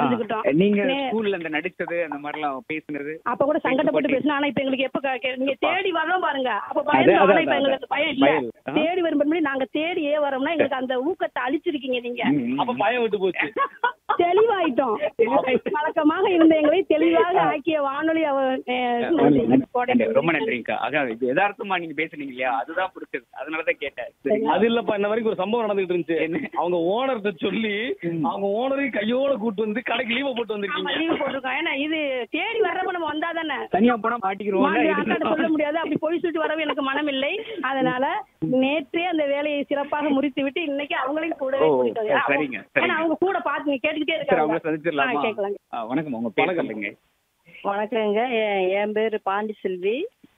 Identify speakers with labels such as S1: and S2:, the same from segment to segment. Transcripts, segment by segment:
S1: தெரிஞ்சுக்கிட்டோம்
S2: நீங்க
S1: நே-
S2: ஸ்கூல்ல அந்த நடிச்சது அந்த மாதிரி எல்லாம் பேசுனது
S1: அப்ப கூட சங்கடப்பட்டு
S2: போட்டி.
S1: பேசினா ஆனா இப்ப எங்களுக்கு எப்ப க- கே- நீங்க தேடி வரோம் பாருங்க அப்ப
S2: அது-
S1: பயம்
S2: அது-
S1: ஆனா இப்ப
S2: அது-
S1: எங்களுக்கு பயம் இல்ல
S2: பயம் இல்ல. ஆ.
S1: தேடி வரும்போது நாங்க தேடியே வரோம்னா எங்களுக்கு அந்த ஊக்கத்தை அழிச்சிருக்கீங்க நீங்க
S2: ம், ம்,
S3: அப்ப
S2: ம்.
S3: பயம் விட்டு போச்சு
S1: தெளிவாயிட்டோம் வழக்கமாக இருந்த எங்களை தெளிவாக ஆக்கிய வானொலி அவ அஹ்,
S2: நன்றி, நன்றி.
S1: கோடை
S2: நன்றி. ரொம்ப நன்றிங்கக்கா அதான் இது யதார்த்தமா நீங்க பேசுனீங்க இல்லையா அதுதான் பிடிச்சது அதனாலதான் கேட்டேன் சரிங்களா?
S3: அது இல்லப்பா இன்ன வரைக்கும் ஒரு சம்பவம் நடந்துட்டு இருந்துச்சு
S2: என்ன?
S3: அவங்க ஓனர்கிட்ட சொல்லி
S2: ம்.
S3: அவங்க ஓனரையும் கையோட கூட்டு வந்து கடைக்கு லீவ போட்டு வந்திருக்கீங்க
S1: லீவு போட்டிருக்கோம் ஏன்னா இது தேடி வர்றப்ப நம்ம வந்தா தானே
S2: தனியா போனா மாட்டிக்கிறோம்
S1: அக்காட்ட சொல்ல முடியாது அப்படி பொய் சொல்லிட்டு வரவே எனக்கு மனம் இல்லை அதனால நேற்றே அந்த வேலையை சிறப்பாக முடித்து விட்டு இன்னைக்கு அவங்களையும் கூடவே
S2: ஓ,
S1: கூட்டிட்டு வந்து- அவங்க-
S2: சரிங்க, சரிங்க.
S1: ஏன்னா அவங்க கூட பாத்துங்க கேட்டுக்கிட்டே
S2: சரி அவங்க
S1: இருக்காங்க
S2: சந்திச்சிடலாமா
S1: ஆ, கேட்கலாங்க.
S2: ஆ, வணக்கம் உங்க பேர் சொல்லுங்க
S4: வணக்கங்க என் என் பேர் பாண்டி செல்வி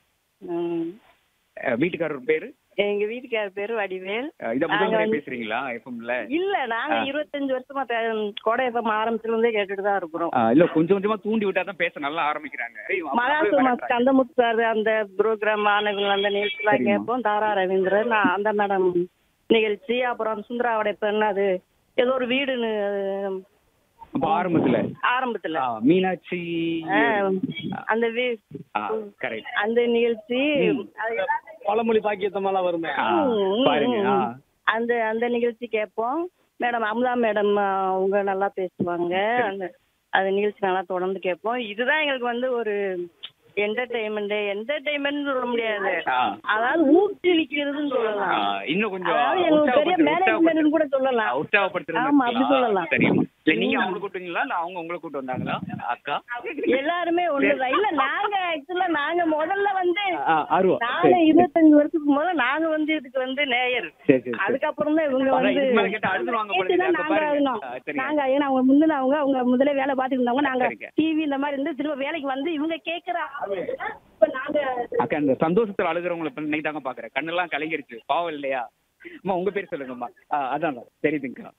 S4: ம்.
S2: அஹ், வீட்டுக்காரர் பேரு
S4: எங்க வீட்டுக்காரர் பேரு வடிவேல்
S2: அஹ், இத முதல்
S4: நாங்க
S2: முறை
S4: வந்து-
S2: பேசுறீங்களா எஃப்எம்ல
S4: இல்ல நாங்க
S2: ஆ.
S4: இருபத்தஞ்சு வருஷமா த- கோடை எஃப்எம் ஆரம்பிச்சதுல இருந்தே கேட்டுட்டு தான் இருக்கிறோம்
S2: இல்ல கொஞ்சம் கொஞ்சமா தூண்டி விட்டா தான் பேச நல்லா ஆரம்பிக்கிறாங்க ஏய், அப்ப
S4: மகாசு
S2: அப்படியே
S4: மாஸ்
S2: வரேன்.
S4: கந்தமுத்து சார் அந்த ப்ரோக்ராம் ஆனவங்க அந்த நிகழ்ச்சிலாம்
S2: சரிம்மா.
S4: கேட்போம் தாரா ரவீந்திரன் நான் அந்த மேடம் நிகழ்ச்சி அப்புறம் சுந்தராவுடைய பெண் அது ஏதோ ஒரு வீடுன்னு அது
S2: அப்ப ஆரம்பத்துல
S4: ஆரம்பத்துல
S2: ஆ, மீனாட்சி
S4: ஆ, அந்த வீ
S2: கரெக்ட்
S4: அந்த நிகழ்ச்சி அது
S3: பழமொழி பாக்கியத்தமெல்லாம் வருமே
S4: ம்,
S2: பாருங்க ஆ.
S4: ம். அந்த அந்த நிகழ்ச்சி கேட்போம் மேடம் அமுதா மேடம் அவங்க நல்லா பேசுவாங்க அந்த அந்த நிகழ்ச்சி நல்லா தொடர்ந்து கேட்போம் இதுதான் எங்களுக்கு வந்து ஒரு என்டர்டைன்மெண்ட் என்டர்டைன்மெண்ட் சொல்ல முடியாது
S2: ஆ.
S4: அதாவது ஊக்குவிக்கிறதுன்னு
S2: ஆ,
S4: சொல்லலாம்
S2: இன்னும் கொஞ்சம்
S4: அதாவது எங்களுக்கு பெரிய
S2: உற்சாகப்படுத்து-
S4: மேனேஜ்மெண்ட் கூட சொல்லலாம்
S2: உற்சாகப்படுத்துறது
S4: ஆமா, அப்படி
S2: இருக்குங்களா?
S4: சொல்லலாம்.
S2: சரிம்மா இல்ல நீங்க அவங்களை கூப்பிட்டீங்களா இல்ல அவங்க உங்களை கூப்பிட்டு வந்தாங்களா அக்கா
S4: எல்லாருமே ஒண்ணுதான் இல்ல நாங்க ஆக்சுவலா நாங்க முதல்ல வந்து
S2: ஆ, ஆர்வம்
S4: நாங்க இருபத்தஞ்சு வருஷத்துக்கு முதல்ல நாங்க வந்து இதுக்கு வந்து நேயர்
S2: சரி சரி சரி
S4: அதுக்கப்புறம் தான் இவங்க
S2: அதான்
S4: வந்து
S2: இதுக்கு மேல கேட்டா அழுதுருவாங்க போல இருக்கு.
S1: கேட்டுதான்
S2: அப்ப
S1: நாங்க
S2: பாருங்க.
S1: இருந்தோம்.
S2: ஆ, சரிங்க.
S1: நாங்க ஏன்னா அவங்க முந்தினவங்க அவங்க முதல்ல வேலை பார்த்துட்டு இருந்தவங்க நாங்க
S2: சரிங்க.
S1: டிவி இந்த மாதிரி இருந்து திரும்ப வேலைக்கு வந்து இவங்க கேக்குற ஆளுங்க. இப்ப நாங்க
S2: அக்கா இந்த சந்தோஷத்துல அழுகுறவங்களை இப்ப இன்னைக்கு தாங்க பாக்குறேன் கண்ணெல்லாம் கலங்கிருச்சு பாவம் இல்லையா அம்மா உங்க பேர் சொல்லுங்கம்மா ஆ, அதான் அதான். தெரியுதுங்கக்கா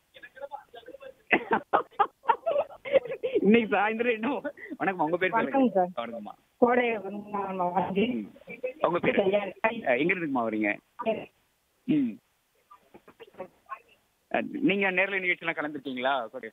S2: இன்னைக்கு சாயந்தரம் இன்னும் வணக்கம் உங்க பேர் சொல்லுங்க
S5: வணக்கம் சார்.
S2: வணக்கம்மா
S5: கோடை வந்து
S2: ம். உங்க பேர் அஹ், எங்க இருந்துக்குமா வரீங்க ம் அஹ், நீங்க நேர்ல நிகழ்ச்சியெல்லாம் கலந்துருக்கீங்களா கொடை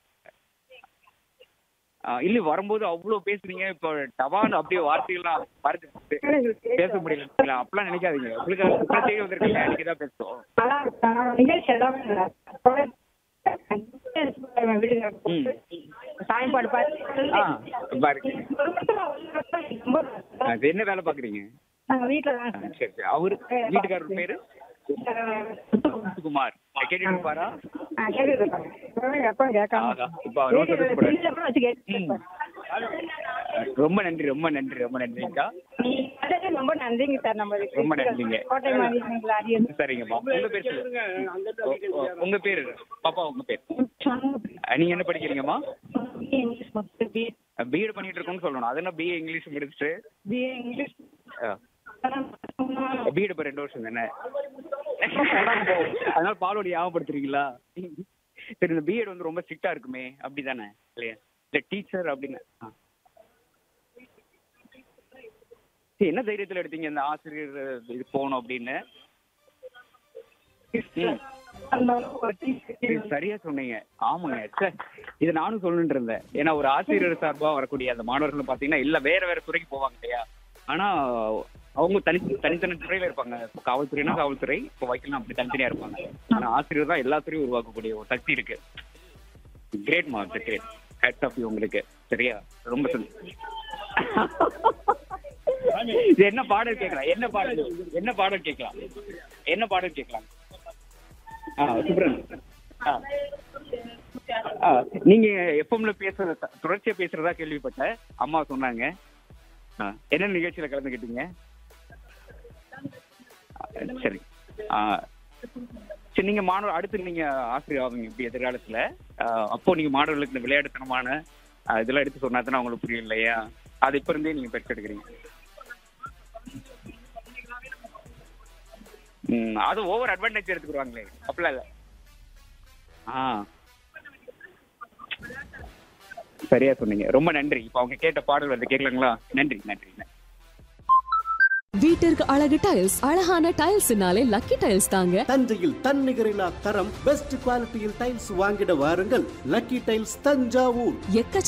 S2: ஆ, இல்ல வரும்போது அவ்வளவு பேசுறீங்க இப்போ டவான் அப்படியே வார்த்தைகள்லாம் மறைஞ்சு பேச முடியல அப்படிலாம் நினைக்காதீங்க உங்களுக்கு அப்புறம் தேடி வந்திருக்கீங்க அன்னைக்கு தான் பேசுவோம்
S5: நல்லா இருக்கும். நிகழ்ச்சி எல்லாமே நல்லா இருக்கும். கோடை வீடுகள் போட்டு சாயம்பாடு
S2: ஆ பாருங்க
S5: பார்த்து
S2: அது என்ன வேலை பாக்குறீங்க
S5: நாங்க வீட்டுல
S2: ஆ,
S5: தான்
S2: சரி சரி அவரு வீட்டுக்காரர் பேரு சுகுமார் கேட்டுட்டு இருப்பாரா
S5: எப்ப கேட்காம
S2: ஆகா, இப்ப அவர் ரோட்ல இருந்து போறாரு.
S5: வீட்டுல கூட வச்சு கேட்டு
S2: ம். ரொம்ப நன்றி ரொம்ப நன்றி ரொம்ப நன்றிங்கக்கா
S5: நீங்க கேட்டதுக்கு ரொம்ப நன்றிங்க சார் நம்ம இதுக்கு.
S2: ரொம்ப நன்றிங்க.
S5: கோட்டை மாதிரி அறிய
S2: சரிங்கம்மா உங்க பேர் சொல்லுங்க உ- உ- உங்க பேரு பாப்பா உங்க பேர் அஹ், நீங்க என்ன படிக்கிறீங்கம்மா
S5: இங்கிலீஷ் மட்டும் பி
S2: பிஎட் பண்ணிட்டு இருக்கோம்னு சொல்லணும் அது என்ன பிஏ இங்கிலீஷ் முடிச்சுட்டு
S5: பிஏ இங்கிலீஷ்
S2: பிஎட் இப்போ ரெண்டு வருஷம் தானே அதனால பாலோடி ஞாபகப்படுத்துறீங்களா சரி இந்த பிஎட் வந்து ரொம்ப ஸ்ட்ரிக்டா இருக்குமே அப்படிதானே இல்லையா இல்ல டீச்சர் அப்படின்னு ஆ. சரி, என்ன தைரியத்துல எடுத்தீங்க இந்த ஆசிரியர் இது போகணும் அப்படின்னு ம். சரி, சரியா சொன்னீங்க ஆமாங்க ச்சே இது நானும் சொல்லணும்னு இருந்தேன் ஏன்னா ஒரு ஆசிரியர் சார்பா வரக்கூடிய அந்த மாணவர்கள் பாத்தீங்கன்னா இல்ல வேற வேற துறைக்கு போவாங்க இல்லையா ஆனா அவங்க தனி தனித்தனி துறையில இருப்பாங்க இப்போ காவல்துறைனா காவல்துறை இப்போ வக்கீல்னா அப்படி தனித்தனியா இருப்பாங்க ஆனா ஆசிரியர் தான் எல்லா துறையும் உருவாக்கக்கூடிய ஒரு சக்தி இருக்கு great mark great hats off உங்களுக்கு சரியா ரொம்ப சந்தோஷம். இது என்ன பாடல் கேட்கலாம் என்ன பாடல் என்ன பாடல் கேட்கலாம் என்ன பாடல் கேட்கலாம் ஆ சுப்ரன் ஆ ஆ, நீங்க எஃப்எம்ல பேசுறத தொடர்ச்சியா பேசுறதா கேள்விப்பட்டேன் அம்மா சொன்னாங்க ஆ, என்ன நிகழ்ச்சியில கலந்துக்கிட்டீங்க ஆ, சரி ஆ, சரி நீங்க மாணவர் அடுத்து நீங்க ஆசிரியர் ஆவீங்க இப்படி எதிர்காலத்துல ஆ, அப்போ நீங்க மாணவர்களுக்கு இந்த விளையாட்டுத்தனமான ஆ, இதெல்லாம் எடுத்து சொன்னா தானே அவங்களுக்கு புரியும் இல்லையா அது இப்ப இருந்தே நீங்க பெற்றெடுக்கிறீங்க ம் அது ஓவர் அட்வான்டேஜ் எடுத்துக்கிடுவாங்களே அப்படிலாம் இல்லை ஆ சரியா சொன்னீங்க ரொம்ப நன்றி இப்போ அவங்க கேட்ட பாடல் வந்து கேட்கலாங்களா நன்றி நன்றி நன்றி.
S6: வீட்டிற்கு அழகு டைல்ஸ் அழகான டைல்ஸ்னாலே லக்கி டைல்ஸ் தாங்க
S7: தஞ்சையில் தன்னிகரில்லா தரம் பெஸ்ட் குவாலிட்டியில் டைல்ஸ் வாங்கிட வாருங்கள் லக்கி டைல்ஸ் தஞ்சாவூர்
S6: எக்கச்சக்க